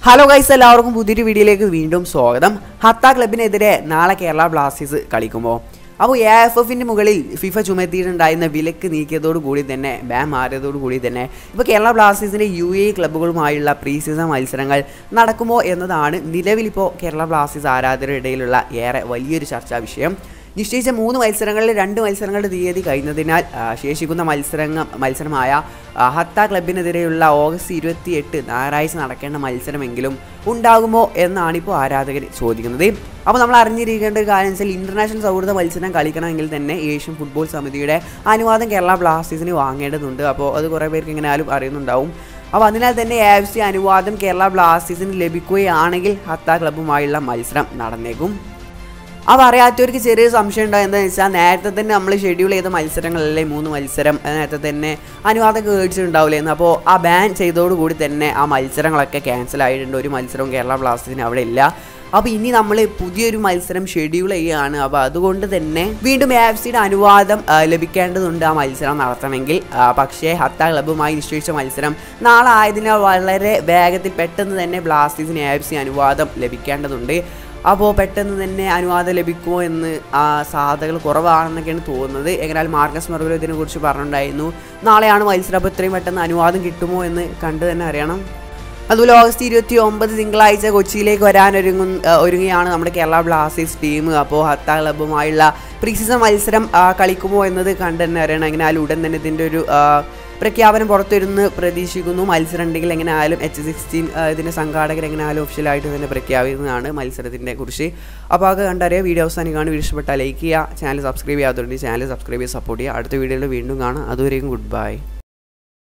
hello guys എല്ലാവർക്കും പുതിയൊരു വീഡിയോയിലേക്ക് വീണ്ടും സ്വാഗതം ഹത്ത ക്ലബിനെതിരെ നാളെ കേരള ബ്ലാസ്റ്റേഴ്സ് കളിക്കുമ്പോൾ അപ്പോൾ എ എഫ് എഫിൻ്റെ മുകളിൽ ഫിഫ ചുമത്തിയിട്ടുണ്ടായിരുന്ന വിലക്ക് നീക്കിയതോടു കൂടി തന്നെ ബാൻ മാറിയതോടു കൂടി തന്നെ ഇപ്പോൾ കേരള ബ്ലാസ്റ്റേഴ്സിൻ്റെ യു എ ക്ലബ്ബുകളുമായുള്ള പ്രീ സീസൺ മത്സരങ്ങൾ നടക്കുമോ എന്നതാണ് നിലവിലിപ്പോൾ കേരള ബ്ലാസ്റ്റേഴ്സ് ആരാധകരുടെ ഇടയിലുള്ള ഏറെ വലിയൊരു ചർച്ചാ വിഷയം നിശ്ചയിച്ച മൂന്ന് മത്സരങ്ങളിൽ രണ്ട് മത്സരങ്ങളുടെ തീയതി കഴിഞ്ഞതിനാൽ ആ, ശേഷിക്കുന്ന മത്സരങ്ങൾ മത്സരമായ ആ, ഹത്ത ക്ലബിനെതിരെയുള്ള ഓഗസ്റ്റ് ഇരുപത്തി എട്ട് ഞായറാഴ്ച നടക്കേണ്ട മത്സരമെങ്കിലും ഉണ്ടാകുമോ എന്നാണ് ഇപ്പോൾ ആരാധകർ ചോദിക്കുന്നത് അപ്പോൾ നമ്മൾ അറിഞ്ഞിരിക്കേണ്ട ഒരു കാര്യം വെച്ചാൽ ഇൻ്റർനാഷണൽ സൗഹൃദ മത്സരം കളിക്കണമെങ്കിൽ തന്നെ ഏഷ്യൻ ഫുട്ബോൾ സമിതിയുടെ അനുവാദം കേരള ബ്ലാസ്റ്റേഴ്സിന് വാങ്ങേണ്ടതുണ്ട് അപ്പോൾ അത് കുറേ പേർക്ക് എങ്ങനെ ആയാലും അറിയുന്നുണ്ടാവും അപ്പോൾ അതിനാൽ തന്നെ എ എഫ് സി അനുവാദം കേരള ബ്ലാസ്റ്റേഴ്സിന് ലഭിക്കുകയാണെങ്കിൽ ഹത്ത ക്ലബ്ബുമായുള്ള മത്സരം നടന്നേക്കും അപ്പോൾ അറിയാത്തവർക്ക് ചെറിയ സംശയം ഉണ്ടോ എന്താണെന്ന് വെച്ചാൽ നേരത്തെ തന്നെ നമ്മൾ ഷെഡ്യൂൾ ചെയ്ത മത്സരങ്ങളല്ലേ മൂന്ന് മത്സരം അത് നേരത്തെ തന്നെ അനുവാദം മേടിച്ചിട്ടുണ്ടാവില്ലേ എന്ന് അപ്പോൾ ആ ബാൻ ചെയ്തോടുകൂടി തന്നെ ആ മത്സരങ്ങളൊക്കെ ക്യാൻസൽ ആയിട്ടുണ്ട് ഒരു മത്സരവും കേരള ബ്ലാസ്റ്റേഴ്സിന് അവിടെ ഇല്ല അപ്പോൾ ഇനി നമ്മൾ പുതിയൊരു മത്സരം ഷെഡ്യൂൾ ചെയ്യുകയാണ് അപ്പോൾ അതുകൊണ്ട് തന്നെ വീണ്ടും എ എഫ് സിയുടെ അനുവാദം ആ, ലഭിക്കേണ്ടതുണ്ട് ആ മത്സരം നടത്തണമെങ്കിൽ ആ, പക്ഷേ ഹത്ത ക്ലബ്ബുമായി നിശ്ചയിച്ച മത്സരം നാളെ ആയതിനാൽ വളരെ വേഗത്തിൽ പെട്ടെന്ന് തന്നെ ബ്ലാസ്റ്റേഴ്സിന് എ എഫ് സി അനുവാദം ലഭിക്കേണ്ടതുണ്ട് അപ്പോൾ പെട്ടെന്ന് തന്നെ അനുവാദം ലഭിക്കുമോ എന്ന് ആ സാധ്യതകൾ കുറവാണെന്നൊക്കെയാണ് തോന്നുന്നത് എങ്ങനെയാൽ മാർക്കസ് മെർവലോ ഇതിനെക്കുറിച്ച് പറഞ്ഞിട്ടുണ്ടായിരുന്നു നാളെയാണ് മത്സരം അപ്പോൾ ഇത്രയും പെട്ടെന്ന് അനുവാദം കിട്ടുമോ എന്ന് കണ്ടു തന്നെ അറിയണം അതുപോലെ ഓഗസ്റ്റ് ഇരുപത്തി ഒമ്പത് തിങ്കളാഴ്ച കൊച്ചിയിലേക്ക് വരാനൊരുങ്ങും ആ, ഒരുങ്ങുകയാണ് നമ്മുടെ കേരള ബ്ലാസ്റ്റേഴ്സ് ടീം അപ്പോൾ ഹത്ത ക്ലബ്ബുമായുള്ള പ്രീ സീസൺ മത്സരം ആ, കളിക്കുമോ എന്നത് കണ്ടു തന്നെ അറിയണം എങ്ങനെയാലും ഉടൻ തന്നെ ഇതിൻ്റെ ഒരു ആ, പ്രഖ്യാപനം പുറത്തുവരുന്ന് പ്രതീക്ഷിക്കുന്നു മത്സരം ഉണ്ടെങ്കിൽ എങ്ങനെ ആയാലും എച്ച് സിക്സ്റ്റീൻ ഇതിൻ്റെ സംഘാടകർ എങ്ങനെ ആയാലും ഒഫീഷ്യലായിട്ട് തന്നെ പ്രഖ്യാപിക്കുന്നതാണ് മത്സരത്തിനെ കുറിച്ച് അപ്പോൾ അത് കണ്ടറിയാം വീഡിയോ അവസാനിക്കാണ് വീഡിയോ ഇഷ്ടപ്പെട്ടാൽ ലൈക്ക് ചെയ്യുക ചാനൽ സബ്സ്ക്രൈബ് ചെയ്യാത്തതുകൊണ്ട് ചാനൽ സബ്സ്ക്രൈബ് ചെയ്ത് സപ്പോർട്ട് ചെയ്യുക അടുത്ത വീഡിയോയിൽ വീണ്ടും കാണാം അതുവരെയും ഗുഡ് ബൈ